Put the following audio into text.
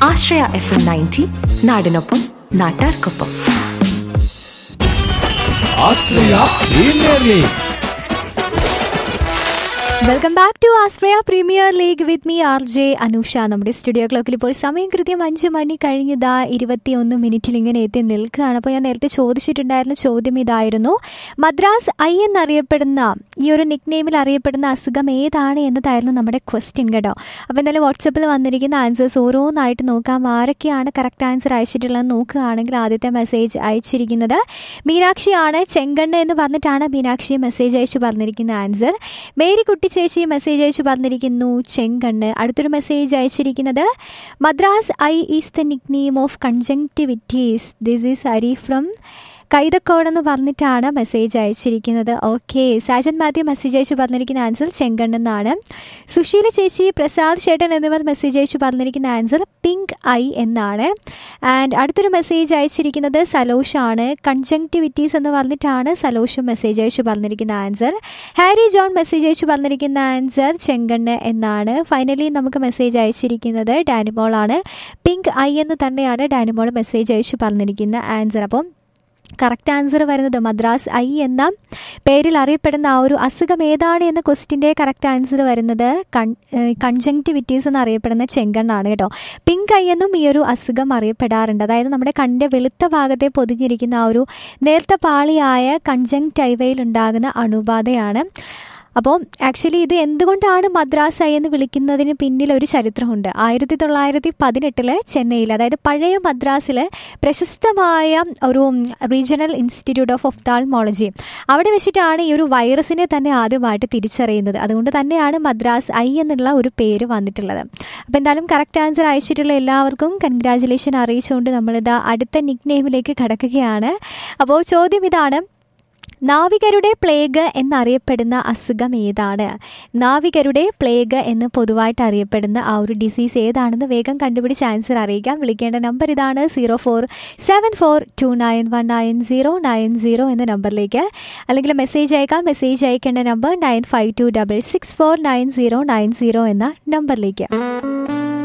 ആശ്രയ F M ninety നാടിനൊപ്പം നാട്ടാർക്കൊപ്പം Ashraya premier league welcome back to Ashraya premier league with me R J Anusha നമ്മുടെ studio ക്ലോക്കിൽ ഇപ്പോൾ സമയം കൃത്യം അഞ്ച് മണി കഴിഞ്ഞതാ ഇരുപത്തിയൊന്ന് മിനിറ്റിൽ ഇങ്ങനെ എത്തി നിൽക്കുകയാണ് അപ്പോൾ ഞാൻ നേരത്തെ ചോദിച്ചിട്ടുണ്ടായിരുന്ന ചോദ്യം ഇതായിരുന്നു മദ്രാസ് ഐ എന്നറിയപ്പെടുന്ന ഈ ഒരു നിക് നെയിമിൽ അറിയപ്പെടുന്ന അസുഖം ഏതാണ് എന്നതായിരുന്നു നമ്മുടെ ക്വസ്റ്റ്യൻ കേട്ടോ അപ്പോൾ എന്തായാലും വാട്സപ്പിൽ വന്നിരിക്കുന്ന ആൻസേഴ്സ് ഓരോന്നായിട്ട് നോക്കാം ആരൊക്കെയാണ് കറക്റ്റ് ആൻസർ അയച്ചിട്ടുള്ളത് നോക്കുകയാണെങ്കിൽ ആദ്യത്തെ മെസ്സേജ് അയച്ചിരിക്കുന്നത് മീനാക്ഷിയാണ് ചെങ്കണ്ണ് എന്ന് പറഞ്ഞിട്ടാണ് മീനാക്ഷി മെസ്സേജ് അയച്ചു പറഞ്ഞിരിക്കുന്ന ആൻസർ മേരിക്കുട്ടി ചേച്ചി മെസ്സേജ് അയച്ചു പറഞ്ഞിരിക്കുന്നു ചെങ്കണ്ണ് അടുത്തൊരു മെസ്സേജ് അയച്ചിരിക്കുന്നത് Madras eye is the nickname of conjunctivitis this is Ari from Kaithakkode എന്ന് പറഞ്ഞിട്ടാണ് മെസ്സേജ് അയച്ചിരിക്കുന്നത് ഓക്കെ സാജൻ മാത്യു മെസ്സേജ് അയച്ചു പറഞ്ഞിരിക്കുന്ന ആൻസർ ചെങ്കണ്ണെന്നാണ് സുശീല ചേച്ചി പ്രസാദ് ചേട്ടൻ എന്നിവർ മെസ്സേജ് അയച്ചു പറഞ്ഞിരിക്കുന്ന ആൻസർ പിങ്ക് ഐ എന്നാണ് ആൻഡ് അടുത്തൊരു മെസ്സേജ് അയച്ചിരിക്കുന്നത് സലോഷാണ് കൺജങ്ക്ടിവിറ്റീസ് എന്ന് പറഞ്ഞിട്ടാണ് സലോഷും മെസ്സേജ് അയച്ചു പറഞ്ഞിരിക്കുന്ന ആൻസർ ഹാരി ജോൺ മെസ്സേജ് അയച്ചു പറഞ്ഞിരിക്കുന്ന ആൻസർ ചെങ്കണ്ണ് എന്നാണ് ഫൈനലി നമുക്ക് മെസ്സേജ് അയച്ചിരിക്കുന്നത് ഡാനിമോളാണ് പിങ്ക് ഐ എന്ന് തന്നെയാണ് ഡാനിമോൾ മെസ്സേജ് അയച്ചു പറഞ്ഞിരിക്കുന്ന ആൻസർ അപ്പം കറക്റ്റ് ആൻസർ വരുന്നത് മദ്രാസ് ഐ എന്ന പേരിൽ അറിയപ്പെടുന്ന ആ ഒരു അസുഖം ഏതാണ് എന്ന ക്വസ്റ്റിൻ്റെ കറക്റ്റ് ആൻസർ വരുന്നത് കൺ കൺജങ്ക്ടിവിറ്റീസ് എന്നറിയപ്പെടുന്ന ചെങ്കണ്ണാണ് കേട്ടോ പിങ്ക് ഐ എന്നും ഈ ഒരു അസുഖം അറിയപ്പെടാറുണ്ട് അതായത് നമ്മുടെ കണ്ണിൻ്റെ വെളുത്ത ഭാഗത്തെ പൊതിഞ്ഞിരിക്കുന്ന ആ ഒരു നേർത്ത പാളിയായ കൺജങ്ക്ടൈവയിൽ ഉണ്ടാകുന്ന അണുബാധയാണ് അപ്പോൾ ആക്ച്വലി ഇത് എന്തുകൊണ്ടാണ് മദ്രാസ് ഐ എന്ന് വിളിക്കുന്നതിന് പിന്നിൽ ഒരു ചരിത്രമുണ്ട് ആയിരത്തി തൊള്ളായിരത്തി പതിനെട്ടില് ചെന്നൈയിൽ അതായത് പഴയ മദ്രാസിൽ പ്രശസ്തമായ ഒരു റീജിയണൽ ഇൻസ്റ്റിറ്റ്യൂട്ട് ഓഫ് ഒഫ്താൾമോളജി അവിടെ വെച്ചിട്ടാണ് ഈ ഒരു വൈറസിനെ തന്നെ ആദ്യമായിട്ട് തിരിച്ചറിയുന്നത് അതുകൊണ്ട് തന്നെയാണ് മദ്രാസ് ഐ എന്നുള്ള ഒരു പേര് വന്നിട്ടുള്ളത് അപ്പോൾ എന്തായാലും കറക്റ്റ് ആൻസർ അയച്ചിട്ടുള്ള എല്ലാവർക്കും കൺഗ്രാജുലേഷൻ അറിയിച്ചുകൊണ്ട് നമ്മളിത് അടുത്ത നിക് നെയിമിലേക്ക് കടക്കുകയാണ് അപ്പോൾ ചോദ്യം ഇതാണ് നാവികരുടെ പ്ലേഗ് എന്നറിയപ്പെടുന്ന അസുഖം ഏതാണ് നാവികരുടെ പ്ലേഗ് എന്ന് പൊതുവായിട്ട് അറിയപ്പെടുന്ന ആ ഒരു ഡിസീസ് ഏതാണെന്ന് വേഗം കണ്ടുപിടിച്ച് ആൻസർ അറിയിക്കാം വിളിക്കേണ്ട നമ്പർ ഇതാണ് zero four seven four two nine one nine zero nine zero എന്ന നമ്പറിലേക്ക് അല്ലെങ്കിൽ മെസ്സേജ് അയക്കാം മെസ്സേജ് അയക്കേണ്ട number nine five two double six four nine zero nine zero എന്ന നമ്പറിലേക്ക്